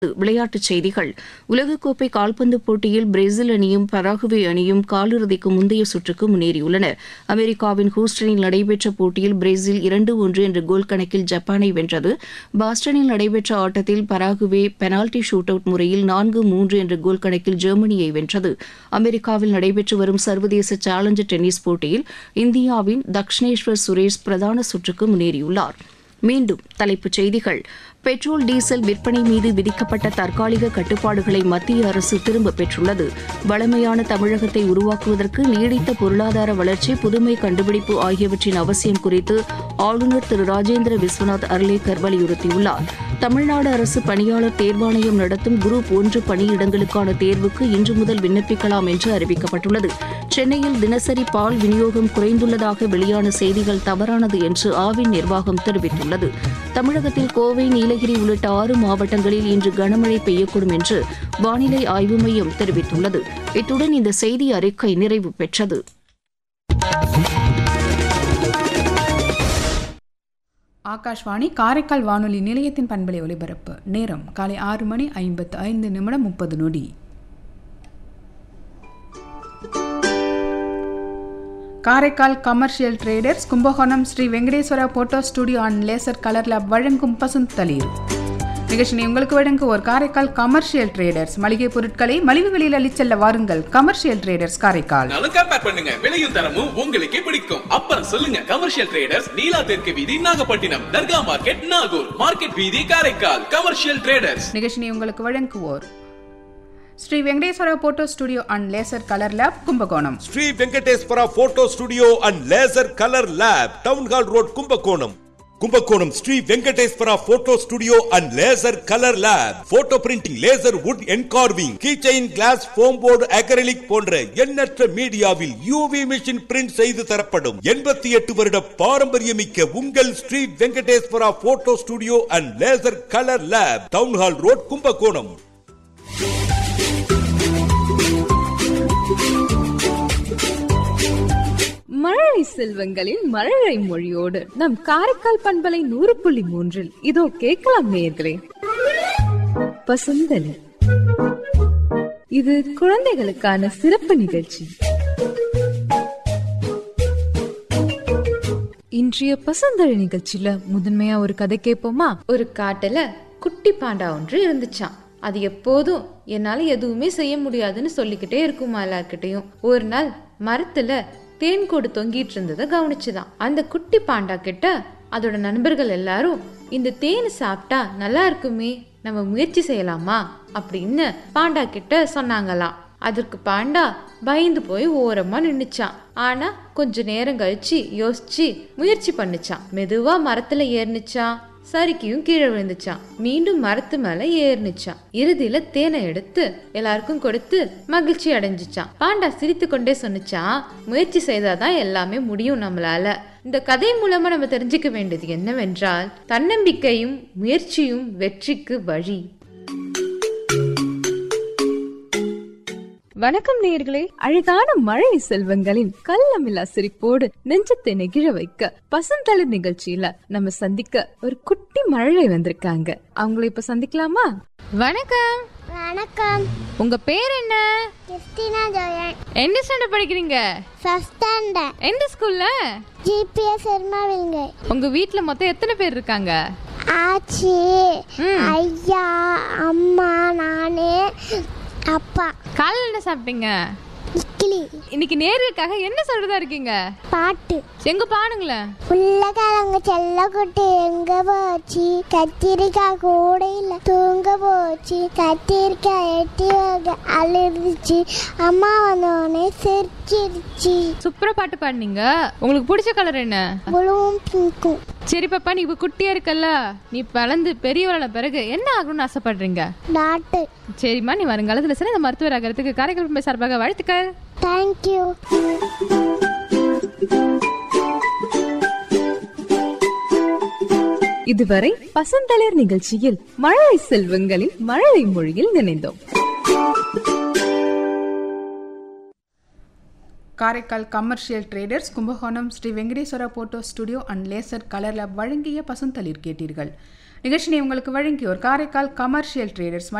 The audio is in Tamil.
விளையாட்டுச் செய்திகள் உலகக்கோப்பை கால்பந்து போட்டியில் பிரேசில் அணியும் பராகுவே அணியும் காலிறுதிக்கு முந்தைய சுற்றுக்கு முன்னேறியுள்ளன அமெரிக்காவின் ஹூஸ்டனில் நடைபெற்ற போட்டியில் பிரேசில் இரண்டு ஒன்று என்ற கோல் கணக்கில் ஜப்பானை வென்றது பாஸ்டனில் நடைபெற்ற ஆட்டத்தில் பராகுவே பெனால்டி ஷூட் அவுட் முறையில் நான்கு மூன்று என்ற கோல் கணக்கில் ஜெர்மனியை வென்றது அமெரிக்காவில் நடைபெற்று வரும் சர்வதேச சேலஞ்சர் டென்னிஸ் போட்டியில் இந்தியாவின் தக்ஷனேஸ்வர் சுரேஷ் பிரதான சுற்றுக்கு முன்னேறியுள்ளார் மீண்டும் தலைப்புச் செய்திகள் பெட்ரோல் டீசல் விற்பனை மீது விதிக்கப்பட்ட தற்காலிக கட்டுப்பாடுகளை மத்திய அரசு திரும்பப் பெற்றுள்ளது வளமையான தமிழகத்தை உருவாக்குவதற்கு நீடித்த பொருளாதார வளர்ச்சி புதுமை கண்டுபிடிப்பு ஆகியவற்றின் அவசியம் குறித்து ஆளுநர் திரு ராஜேந்திர விஸ்வநாத் அர்லேக்கர் வலியுறுத்தியுள்ளார் தமிழ்நாடு அரசு பணியாளர் தேர்வாணையம் நடத்தும் குரூப் ஒன்று பணியிடங்களுக்கான தேர்வுக்கு இன்று முதல் விண்ணப்பிக்கலாம் என்று அறிவிக்கப்பட்டுள்ளது சென்னையில் தினசரி பால் விநியோகம் குறைந்துள்ளதாக வெளியான செய்திகள் தவறானது என்று ஆவின் நிர்வாகம் தெரிவித்துள்ளது தமிழகத்தில் கோவை நீலகிரி உள்ளிட்ட ஆறு மாவட்டங்களில் இன்று கனமழை பெய்யக்கூடும் என்று வானிலை ஆய்வு மையம் தெரிவித்துள்ளது இத்துடன் இந்த செய்தி அறிக்கை நிறைவு பெற்றது ஆகாஷ்வாணி காரைக்கால் வானொலி நிலையத்தின் பண்பலை ஒலிபரப்பு நேரம் காலை ஆறு மணி ஐம்பத்து ஐந்து நிமிடம் முப்பது நொடி Karaikal commercial traders Kumbakonam Sri Venkateswara photo studio and laser colour lab வழங்கும் பசுந்தளிர் நிகழ்ச்சியை உங்களுக்கு வழங்குவோர் காரைக்கால் கமர்ஷியல் ட்ரேடர்ஸ் மளிகை பொருட்களை மலிவு விலையில் அளிச்செல்ல வாருங்கள் கமர்ஷியல் ட்ரேடர்ஸ் காரைக்கால் நானும் கம்பேர் பண்ணுங்க விலையும் தரமும் உங்களுக்கே பிடிக்கும் அப்புறம் சொல்லுங்க கமர்ஷியல் ட்ரேடர்ஸ் நீலா தெற்கு வீதி நாகப்பட்டினம் தர்கா மார்க்கெட் நாகூர் மார்க்கெட் வீதி காரைக்கால் கமர்ஷியல் ட்ரேடர்ஸ் நிகழ்ச்சியை உங்களுக்கு வழங்குவோர் Sri Venkateswara photo studio and laser colour lab Kumbakonam Sri Venkateswara photo studio and laser colour lab town hall road Kumbakonam Kumbakonam Sri Venkateswara photo studio and laser colour lab photo printing laser wood engraving keychain glass foam board acrylic போன்ற எண்ணற்ற மீடியாவில் யூவி மிஷின் பிரிண்ட் செய்து தரப்படும் எண்பத்தி எட்டு வருட பாரம்பரியமிக்க உங்கள் Sri Venkateswara photo studio and laser colour lab town hall road Kumbakonam மழலை செல்வங்களின் மழலை மொழியோடு நம் காரைக்கால் பண்பலை நூறு புள்ளி மூன்றில் இதோ கேட்கலாம் நேயர்களே பசுந்தலி இது குழந்தைகளுக்கான சிறப்பு நிகழ்ச்சி இன்றைய பசுந்தழி நிகழ்ச்சியில முதன்மையா ஒரு கதை கேட்போமா ஒரு காட்டுல குட்டி பாண்டா ஒன்று இருந்துச்சாம் அது எப்போதும் என்னால எதுவுமே செய்ய முடியாதுன்னு சொல்லிக்கிட்டே இருக்குமா எல்லார்கிட்டயும் ஒரு நாள் மரத்துல தேன் கூடு தொங்கிட்டு இருந்ததை கவனிச்சுதான் அந்த குட்டி பாண்டா கிட்ட அதோட நண்பர்கள் எல்லாரும் இந்த தேன் சாப்பிட்டா நல்லா இருக்குமே நம்ம முயற்சி செய்யலாமா அப்படின்னு பாண்டா கிட்ட சொன்னாங்களாம் அதற்கு பாண்டா பயந்து போய் ஓரமா நின்னுச்சான் ஆனா கொஞ்ச நேரம் கழிச்சு யோசிச்சு முயற்சி பண்ணுச்சான் மெதுவா மரத்துல ஏறினுச்சான் சரிக்கியும் கீழே விழுந்துச்சான் மீண்டும் மரத்து மேல ஏறினுச்சான் இறுதியில தேனை எடுத்து எல்லாருக்கும் கொடுத்து மகிழ்ச்சி அடைஞ்சுச்சான் பாண்டா சிரித்து கொண்டே சொன்னுச்சான் முயற்சி செய்தாதான் எல்லாமே முடியும் நம்மளால இந்த கதை மூலமா நம்ம தெரிஞ்சுக்க வேண்டியது என்னவென்றால் தன்னம்பிக்கையும் முயற்சியும் வெற்றிக்கு வழி வணக்கம் நேயர்களே அழகான மழை செல்வங்களின் கள்ளமில்லா சிரிப்போடு நெஞ்சத்தை நெகிழ வைக்க பசுந்தளிர் நிகழ்ச்சியில நம்ம சந்திக்க ஒரு குட்டி மழலை வந்திருக்காங்க அவங்கள இப்ப சந்திக்கலாமா வணக்கம் வணக்கம் உங்க பேர் என்ன கிறிஸ்டினா ஜோயன் எந்த ஸ்டாண்டர்ட் படிக்கிறீங்க ஃபர்ஸ்ட் ஸ்டாண்டர்ட் எந்த ஸ்கூல்ல ஜிபிஎஸ் எருமாவில்கை உங்க வீட்ல மொத்தம் எத்தனை பேர் இருக்காங்க ஆச்சி ஐயா அம்மா நானு அப்பா காலையில் என்ன சாப்பிட்டீங்க இட்லி இன்னைக்கு நேர்களுக்காக என்ன சொல்றதா இருக்கீங்க பாட்டு எங்க பாடுங்களேன் உருளைக்கிழங்கு செல்லக்குட்டி எங்க போச்சு கத்திரிக்காய் கூட இல்ல தூங்க போச்சு கத்திரிக்காய் எட்டி வகை அழுதுச்சு அம்மா வந்தோடனே சிரிச்சிருச்சு சூப்பரா பாட்டு பாடுனீங்க உங்களுக்கு பிடிச்ச கலர் என்ன புழுவும் பிங்க்கும் சரி பாப்பா நீ இப்ப குட்டியா இருக்கல்ல நீ வளர்ந்து பெரியவரான பிறகு என்ன ஆகணும்னு ஆசைப்படுறீங்க டாட்டு சரிம்மா நீ வருங்காலத்துல சரி இந்த மருத்துவர் ஆகிறதுக்கு காரைக்கால் பண்பலை சார்பாக வாழ்த்துக்கள் தேங்க்யூ இதுவரை பசுந்தளிர் நிகழ்ச்சியில் மழலை செல்வங்களின் மழலை மொழியில் நினைந்தோம் Karaikal commercial traders Kumbakonam Sri Venkateswara photo studio and laser colour lab வழங்கிய பசுந்தளிர் கேட்டீர்கள் நிகழ்ச்சியை உங்களுக்கு வழங்கியோர் காரைக்கால் கமர்ஷியல் ட்ரேடர்ஸ்